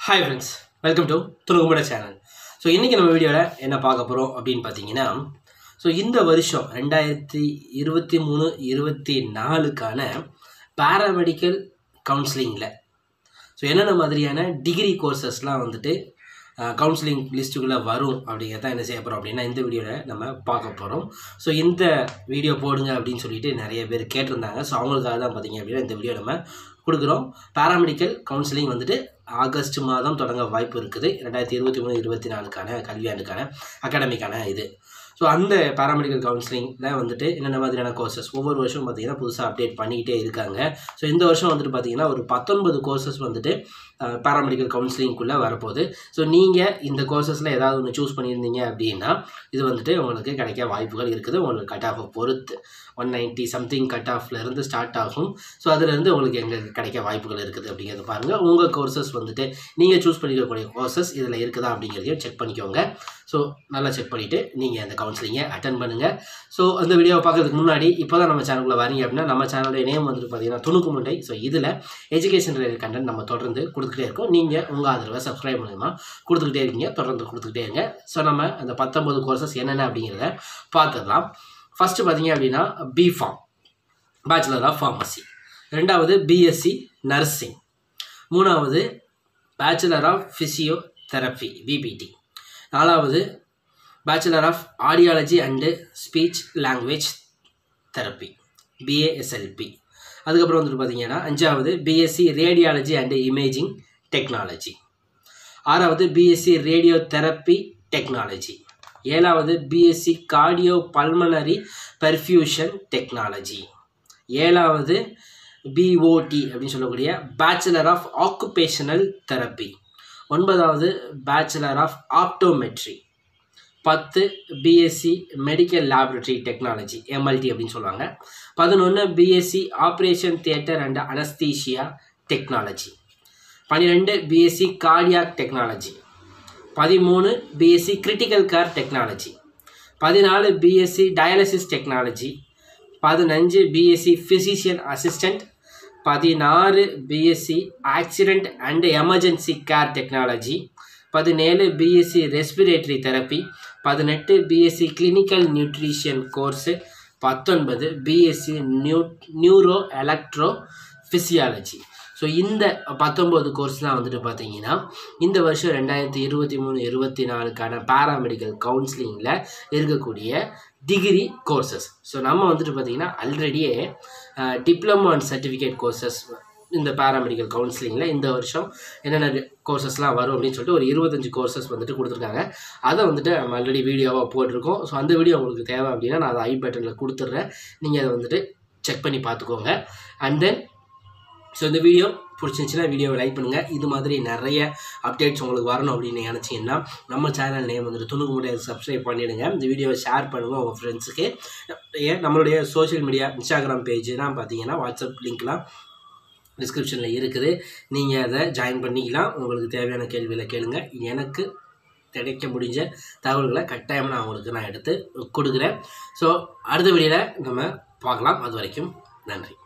hi friends welcome to துணுகுமுட channel so இன்றைக்கி நம்ம வீடியோவில் என்ன பார்க்க போகிறோம் அப்படின்னு பார்த்தீங்கன்னா ஸோ இந்த வருஷம் ரெண்டாயிரத்தி இருபத்தி மூணு இருபத்தி நாலுக்கான பேராமெடிக்கல் கவுன்சிலிங்கில் ஸோ என்னென்ன மாதிரியான டிகிரி கோர்சஸ்லாம் வந்துட்டு கவுன்சிலிங் லிஸ்ட்டுக்குள்ளே வரும் அப்படிங்கிறத என்ன செய்ய போகிறோம் அப்படின்னா இந்த வீடியோவில் நம்ம பார்க்க போகிறோம் ஸோ இந்த வீடியோ போடுங்க அப்படின்னு சொல்லிட்டு நிறைய பேர் கேட்டிருந்தாங்க ஸோ அவங்களுக்காக தான் பார்த்தீங்க அப்படின்னா இந்த வீடியோ நம்ம கொடுக்குறோம் பேராமெடிக்கல் கவுன்சிலிங் வந்துட்டு ஆகஸ்ட் மாதம் தொடங்க வாய்ப்பு இருக்குது ரெண்டாயிரத்தி இருபத்தி மூணு இருபத்தி நாலுக்கான கல்வியாண்டுக்கான அகாடமிக்கான இது ஸோ அந்த பேராமெடிக்கல் கவுன்சிலிங்கில் வந்துட்டு என்னென்ன மாதிரியான கோர்சஸ் ஒவ்வொரு வருஷம் பார்த்தீங்கன்னா புதுசாக அப்டேட் பண்ணிக்கிட்டே இருக்காங்க ஸோ இந்த வருஷம் வந்துட்டு பார்த்தீங்கன்னா ஒரு பத்தொன்பது கோர்சஸ் வந்துட்டு பேராமெடிக்கல் கவுன்சிலிங்குள்ளே வரப்போகுது ஸோ நீங்கள் இந்த கோர்சஸில் ஏதாவது ஒன்று சூஸ் பண்ணியிருந்தீங்க அப்படின்னா இது வந்துட்டு உங்களுக்கு கிடைக்க வாய்ப்புகள் இருக்குது உங்களுக்கு கட் ஆஃபை பொறுத்து ஒன் நைன்ட்டி சம்திங் கட் ஆஃப்லேருந்து ஸ்டார்ட் ஆகும் ஸோ அதுலேருந்து உங்களுக்கு எங்கே கிடைக்க வாய்ப்புகள் இருக்குது அப்படிங்கிறத பாருங்கள் உங்கள் கோர்சஸ் வந்துட்டு நீங்கள் சூஸ் பண்ணிக்கக்கூடிய கோர்சஸ் இதில் இருக்குதா அப்படிங்கிறதையும் செக் பண்ணிக்கோங்க ஸோ நல்லா செக் பண்ணிவிட்டு நீங்கள் அந்த கவுன்சிலிங்கை அட்டன் பண்ணுங்கள் ஸோ அந்த வீடியோவை பார்க்கறதுக்கு முன்னாடி இப்போ தான் நம்ம சேனலுக்குள்ள வரீங்க அப்படின்னா நம்ம சேனலுடைய நேம் வந்துட்டு பார்த்தீங்கன்னா துணுக்கு முண்டை ஸோ இதில் எஜுகேஷன் ரிலேட்டட் கண்டென்ட் நம்ம தொடர்ந்து கொடுத்துக்கிட்டே இருக்கோம் நீங்கள் உங்கள் ஆதரவை சப்ஸ்கிரைப் மூலயமா கொடுத்துக்கிட்டே இருக்கீங்க தொடர்ந்து கொடுத்துக்கிட்டே இருங்க ஸோ நம்ம அந்த பத்தொம்பது கோர்சஸ் என்னென்ன அப்படிங்கிறத பார்த்துடலாம் ஃபஸ்ட்டு பார்த்தீங்க அப்படின்னா பிஃபார்ம் பேச்சுலர் ஆஃப் ஃபார்மசி ரெண்டாவது பிஎஸ்சி நர்சிங் மூணாவது bachelor of physiotherapy BPT நாலாவது bachelor of audiology and speech language therapy BASLP அதுக்கப்புறம் வந்துட்டு பார்த்தீங்கன்னா அஞ்சாவது BSc radiology and imaging technology ஆறாவது பிஎஸ்சி ரேடியோ தெரப்பி டெக்னாலஜி ஏழாவது BSc cardiopulmonary perfusion technology ஏழாவது பிஓடி அப்படின்னு சொல்லக்கூடிய பேச்சுலர் ஆஃப் ஆக்குபேஷனல் தெரப்பி ஒன்பதாவது பேச்சுலர் ஆஃப் ஆப்டோமெட்ரி பத்து BSc medical laboratory technology MLT அப்படின்னு சொல்லுவாங்க பதினொன்று BSc operation theatre and anaesthesia technology பன்னிரெண்டு பிஎஸ்சி கார்டியாக் டெக்னாலஜி பதிமூணு பிஎஸ்சி கிரிட்டிக்கல் கேர் டெக்னாலஜி பதினாலு பிஎஸ்சி டயாலிசிஸ் டெக்னாலஜி பதினஞ்சு பிஎஸ்சி ஃபிசிஷியன் அசிஸ்டண்ட் பதினாறு BSc accident and emergency care technology பதினேழு பிஎஸ்சி ரெஸ்பிரேட்டரி தெரப்பி பதினெட்டு பிஎஸ்சி கிளினிக்கல் நியூட்ரிஷன் கோர்ஸு பத்தொன்பது BSc new neuro electro physiology so இந்த பத்தொம்போது course தான் வந்துட்டு பார்த்தீங்கன்னா இந்த வருஷம் ரெண்டாயிரத்தி இருபத்தி மூணு இருபத்தி நாலுக்கான பேராமெடிக்கல் கவுன்சிலிங்கில் இருக்கக்கூடிய டிகிரி கோர்சஸ் ஸோ நம்ம வந்துட்டு பார்த்திங்கன்னா ஆல்ரெடியே டிப்ளமோ அண்ட் சர்டிஃபிகேட் கோர்சஸ் இந்த பேராமெடிக்கல் கவுன்சிலிங்கில் இந்த வருஷம் என்னென்ன கோர்சஸ்லாம் வரும் அப்படின்னு சொல்லிட்டு ஒரு இருபத்தஞ்சி கோர்சஸ் வந்துட்டு கொடுத்துருக்காங்க அதை வந்துட்டு நம்ம ஆல்ரெடி வீடியோவாக போட்டிருக்கோம் ஸோ அந்த வீடியோ உங்களுக்கு தேவை அப்படின்னா நான் அதை ஐ பட்டனில் கொடுத்துட்றேன் நீங்கள் அதை வந்துட்டு செக் பண்ணி பார்த்துக்கோங்க அண்ட் தென் ஸோ இந்த வீடியோ பிடிச்சிருந்துச்சுன்னா வீடியோவை லைக் பண்ணுங்கள் இது மாதிரி நிறைய அப்டேட்ஸ் உங்களுக்கு வரணும் அப்படின்னு நினச்சிங்கன்னா நம்ம சேனல் நேம் வந்துட்டு துணுக்கு முடியாது சப்ஸ்கிரைப் பண்ணிவிடுங்க இந்த வீடியோவை ஷேர் பண்ணுங்கள் உங்கள் ஃப்ரெண்ட்ஸுக்கு ஏன் நம்மளுடைய சோஷியல் மீடியா இன்ஸ்டாகிராம் பேஜ்லாம் பார்த்தீங்கன்னா வாட்ஸ்அப் லிங்க்லாம் டிஸ்கிரிப்ஷனில் இருக்குது நீங்கள் அதை ஜாயின் பண்ணிக்கலாம் உங்களுக்கு தேவையான கேள்வியில் கேளுங்க எனக்கு கிடைக்க முடிஞ்ச தகவல்களை கட்டாயம் நான் உங்களுக்கு நான் எடுத்து கொடுக்குறேன் ஸோ அடுத்த வீடியோவில் நம்ம பார்க்கலாம் அது வரைக்கும் நன்றி